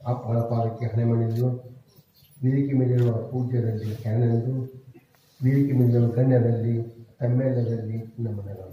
ಅಪ್ಪಳ ಪಾದಕ್ಕೆ ಹಣೆ ಮಾಡಿದ್ರು ವೇದಿಕೆ ಮೇಲಿರುವ ಪೂಜ್ಯರಲ್ಲಿ ಕ್ಯಾನೆಂದು ವೇದಿಕೆ ಮೇಲಿರುವ ಗಣ್ಯರಲ್ಲಿ ತಮ್ಮೆಲ್ಲರಲ್ಲಿ ನಮನಗಳು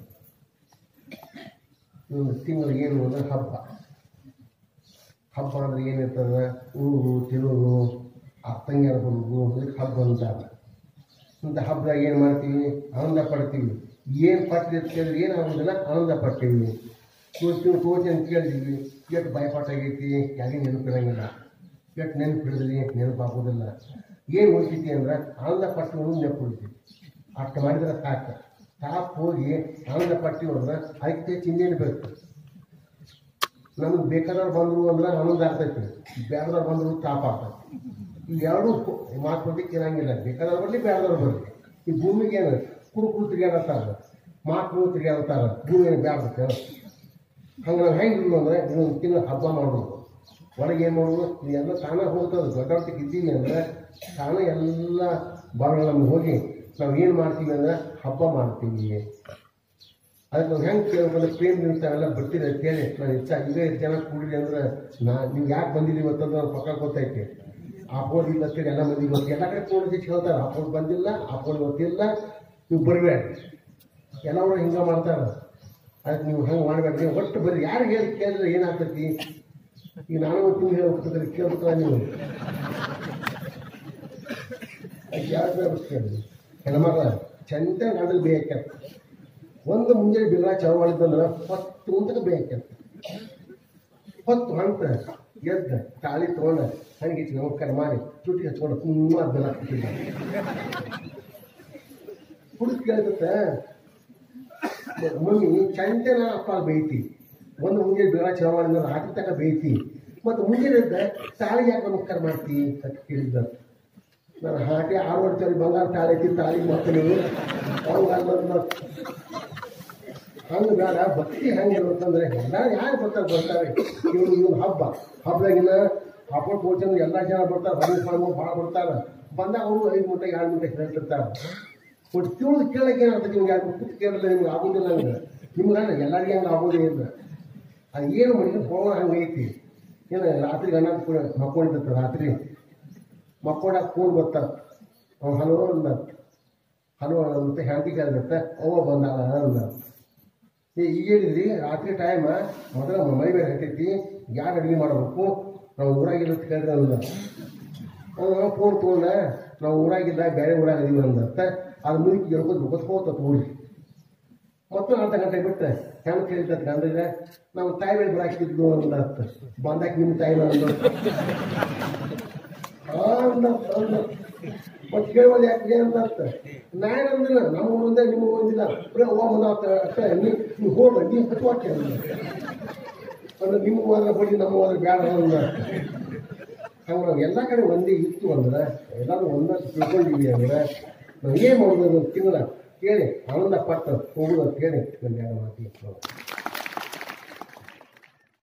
ಒಂದು ತಿಂಗಳು ಏನು ಅಂದ್ರೆ ಹಬ್ಬ ಹಬ್ಬ ಅಂದ್ರೆ ಏನಿರ್ತದ ಊರು ತಿರುವು ಆ ತಂಗಿಯರ ಬರುವುದು ಅದಕ್ಕೆ ಹಬ್ಬ ಅಂತಾರೆ ಇಂಥ ಹಬ್ಬದಾಗ ಏನು ಮಾಡ್ತೀವಿ ಆನಂದ ಪಡ್ತೀವಿ ಏನು ಪಟ್ಟಿದೆ ಅಂತ ಕೇಳಿದ್ರೆ ಏನು ಆಗೋದಿಲ್ಲ ಆನಂದ ಪಡ್ತೀವಿ ಇವತ್ತಿನ ಕೋಚ್ ಅಂತ ಕೇಳಿದ್ವಿ ಎಷ್ಟು ಭಯಪಾಠ ಆಗೈತಿ ಯಾರಿಗೆ ನೆನಪಿರಂಗಿಲ್ಲ ಎಷ್ಟು ನೆನಪು ಹಿಡಿದ್ರಿ ನೆನಪು ಆಗೋದಿಲ್ಲ ಏನು ಉಳಿತೈತಿ ಅಂದ್ರೆ ಆನಂದ ಪಟ್ಟು ನೆನಪು ಉಳಿತೈತಿ ಅಷ್ಟು ಮಾಡಿದ್ರೆ ಸಾಕು ಸಾಕು ಹೋಗಿ ಆನಂದ ಪಟ್ಟಿವಿ ಅಂದ್ರೆ ಅದಕ್ಕೆ ಚಿಂದೇನು ಬೇಕು ನಮ್ಗೆ ಬೇಕಾದವ್ರು ಬಂದರು ಅಂದ್ರೆ ಆನಂದ ಆಗ್ತೈತಿ ಬೇಡದವ್ರು ಬಂದರು ತಾಪ ಆಗ್ತೈತಿ ಈ ಎರಡೂ ಮಾತು ಕೊಡ್ಲಿಕ್ಕೆ ಇರಂಗಿಲ್ಲ ಬೇಕಾದವ್ರು ಬರಲಿ ಬೇಡದವ್ರು ಬರಲಿ ಈ ಭೂಮಿಗೆ ಏನು ಕುರು ಕುರು ತಿರುಗಾಡತ್ತಾರ ಮಾತು ತಿರುಗಾಡತ್ತಾರ ಭೂಮಿ ಏನು ಬ್ಯಾಡ್ಬೇಕು ಹಂಗೆ ನಾವು ಹೆಂಗಿಲ್ಲ ಅಂದರೆ ಇದೊಂದು ತಿಂಗಳು ಹಬ್ಬ ಮಾಡೋದು ಒಳಗೆ ಏನು ಮಾಡೋದು ಇದೆಲ್ಲ ತಾನೇ ಹೋಗ್ತದೆ ದೊಡ್ಡವ್ರಿಗೆ ಇದ್ದೀವಿ ಅಂದರೆ ತಾನೇ ಎಲ್ಲ ಬರೋಣ ನಮ್ಗೆ ಹೋಗಿ ನಾವು ಏನು ಮಾಡ್ತೀವಿ ಅಂದ್ರೆ ಹಬ್ಬ ಮಾಡ್ತೀವಿ ಅದಕ್ಕೆ ನಾವು ಹೆಂಗೆ ಕೇಳ್ಬೇಕಂದ್ರೆ ಪ್ರೇಮ್ ನಿಮಿಷ ಎಲ್ಲ ಬರ್ತೀರಿ ಅಂತ ಹೇಳಿ ನಾನು ಇಷ್ಟ ಇದೇ ಜನ ಕೂಡಿರಿ ಅಂದ್ರೆ ನಾ ನೀವು ಯಾಕೆ ಬಂದಿದ್ದೀವಿ ಇವತ್ತಂದ್ರೆ ನನ್ನ ಪಕ್ಕ ಗೊತ್ತೈತೆ ಆಪೋಡ್ ಇಲ್ಲ ಅಂತೇಳಿ ಎಲ್ಲ ಮಂದಿ ಗೊತ್ತು ಎಲ್ಲ ಕಡೆ ಕೂಡಿಸಿ ಹೇಳ್ತಾರೆ ಆಪೋಡ್ ಬಂದಿಲ್ಲ ಆಪೋಡ್ ಗೊತ್ತಿಲ್ಲ ನೀವು ಬರಬೇಡ್ರಿ ಎಲ್ಲರೂ ಹಿಂಗೆ ಮಾಡ್ತಾರೆ ಅದಕ್ಕೆ ನೀವು ಹಂಗೆ ಮಾಡಬೇಡ್ರಿ ಒಟ್ಟು ಬರ್ರಿ ಯಾರು ಹೇಳಿ ಕೇಳಿದ್ರೆ ಏನಾಗ್ತೈತಿ ಈಗ ನಾನು ಒಂದು ತಿಂಗಳು ಹೇಳ್ಬೇಕಂದ್ರೆ ಕೇಳ್ಬೇಕಲ್ಲ ನೀವು ಯಾರು ಕೇಳಿ ಹೆಣ್ಮಗಳ ಚಂದ ಗಂಡಲ್ ಬೇಯಕ್ಕೆ ಒಂದು ಮುಂಜಾನೆ ಬಿಲ್ಲ ಚಳವಳಿದಂದ್ರೆ ಹೊತ್ತು ಮುಂದಕ್ಕೆ ಬೇಯಕ್ಕೆ ಹೊತ್ತು ಹಂತ ಎದ್ದ ತಾಳಿ ತೊಗೊಂಡ ಹಂಗೆ ಇಟ್ಟು ನಮಸ್ಕಾರ ಮಾಡಿ ಚುಟ್ಟಿ ಹಚ್ಕೊಂಡು ತುಂಬ ಬೆಲ್ಲ ಹಾಕ್ತಿದ್ದ ಹುಡುಗ ಕೇಳ್ತತೆ ಮಮ್ಮಿ ಚಂದನ ಅಪ್ಪ ಬೇಯ್ತಿ ಒಂದು ಮುಂಜಾನೆ ಬೆಲ್ಲ ಚಳವಳಿದ್ರೆ ರಾತ್ರಿ ತನಕ ಬೇಯ್ತಿ ಮತ್ತು ಮುಂಜಾನೆ ಎದ್ದ ತಾಳಿ ಯಾಕೆ ನಮಸ್ಕಾರ ಮಾಡ್ತಿ ಅಂತ ಕೇಳಿದ್ದ ನಾನು ಹಾಗೆ ಆರು ವರ್ಷ ಬಂಗಾರ ತಾಳಿ ಐತಿ ತಾಳಿ ಮಾಡ್ತೀನಿ ಹಂಗೆ ಹಂಗೆ ಬೇಡ ಭಕ್ತಿ ಹೆಂಗೆ ಇರುತ್ತಂದ್ರೆ ಎಲ್ಲ ಯಾರು ಬರ್ತಾರೆ ಬರ್ತಾರೆ ಇವ್ರು ಇವ್ರು ಹಬ್ಬ ಹಬ್ಬದಾಗಿನ ಹಬ್ಬ ಪೂಜೆ ಎಲ್ಲ ಜನ ಬರ್ತಾರೆ ಹಣ್ಣು ಕಡಿಮೆ ಭಾಳ ಬರ್ತಾರೆ ಬಂದಾಗ ಅವರು ಐದು ಗಂಟೆ ಎರಡು ಗಂಟೆ ಹೇಳ್ತಿರ್ತಾರೆ ಒಟ್ಟು ತಿಳಿದು ಕೇಳಕ್ಕೆ ಏನಾಗ್ತದೆ ನಿಮ್ಗೆ ಯಾರು ಕೂತು ಕೇಳಲ್ಲ ನಿಮ್ಗೆ ಆಗೋದಿಲ್ಲ ಹಂಗೆ ನಿಮ್ಗೆ ಎಲ್ಲರಿಗೂ ಹಂಗೆ ಆಗೋದೇ ಇಲ್ಲ ಅದು ಏನು ಮನೆಗೆ ಹೋಗೋಣ ಹಂಗೆ ಐತಿ ಏನು ರಾತ್ರಿ ಗಂಡ ಕೂಡ ಮಕ್ಕೊಂಡಿರ್ತದೆ ರಾತ್ರಿ ಮಕ್ಕೊಂಡಾಗ ಫೋನ್ ಬರ್ತಾರ ಅವ್ನು ಹಲೋ ಅಂದ ಹಲೋ ಅಂತ ಹೆಂಡತಿ ಕೇಳಿದತ್ತ ಅವ್ವ ಬಂದಾಳ ಅಂದ ಏ ಈಗ ಹೇಳಿದ್ರಿ ರಾತ್ರಿ ಟೈಮ್ ಮೊದಲ ಮೈ ಬೇರೆ ಹತ್ತೈತಿ ಯಾರು ಅಡುಗೆ ಮಾಡಬೇಕು ನಾವು ಊರಾಗಿಲ್ಲ ಅಂತ ಕೇಳಿದ್ರೆ ಅಂದ ಅವ್ನು ಫೋನ್ ತೊಗೊಂಡ ನಾವು ಊರಾಗಿಲ್ಲ ಬೇರೆ ಊರಾಗ ಇದೀವಿ ಅಂದತ್ತ ಅದು ಮುದುಕಿ ಹೇಳ್ಬೋದು ಮುಗಿಸ್ಕೋತ ಊರಿ ಮತ್ತು ಅರ್ಧ ಗಂಟೆ ಬಿಟ್ಟು ಹೆಂಗೆ ಕೇಳಿದ ಗಂಡಿಗೆ ನಾವು ತಾಯಿ ಮೇಲೆ ಬರಾಕಿದ್ವು ಅಂದತ್ತ ಬಂದಾಕ ನಿಮ್ಮ ತಾಯಿನ ಅಂದ ಮತ್ತೆ ಕೇಳುವಲ್ಲಿ ಯಾಕೆ ಅಂತ ನಾನು ಅಂದಿಲ್ಲ ನಮ್ಮ ಊರಿಂದ ನಿಮ್ಮ ಊರಿಂದಿಲ್ಲ ಬರೀ ಅವ್ವ ಮುಂದೆ ಅಷ್ಟ ನೀವು ನೀವು ಹೋಗ ನೀವು ಹಚ್ಚುವಾಕೆ ಅಂದ್ರೆ ನಿಮ್ಮ ಹೋದ್ರೆ ಬಡಿ ನಮ್ಮ ಹೋದ್ರೆ ಬೇಡ ಅಂದ ಹಂಗೆ ನಾವು ಎಲ್ಲ ಕಡೆ ಒಂದೇ ಇತ್ತು ಅಂದ್ರೆ ಎಲ್ಲರೂ ಒಂದಷ್ಟು ತಿಳ್ಕೊಂಡಿವಿ ಅಂದ್ರೆ ನಾವು ಏನು ಮಾಡ್ಬೋದು ತಿಂಗಳ ಕೇಳಿ ಆನಂದ ಪಟ್ಟು ಹೋಗುದು ಅಂತ ಹೇಳಿ ನನ್ನ ಮಾತು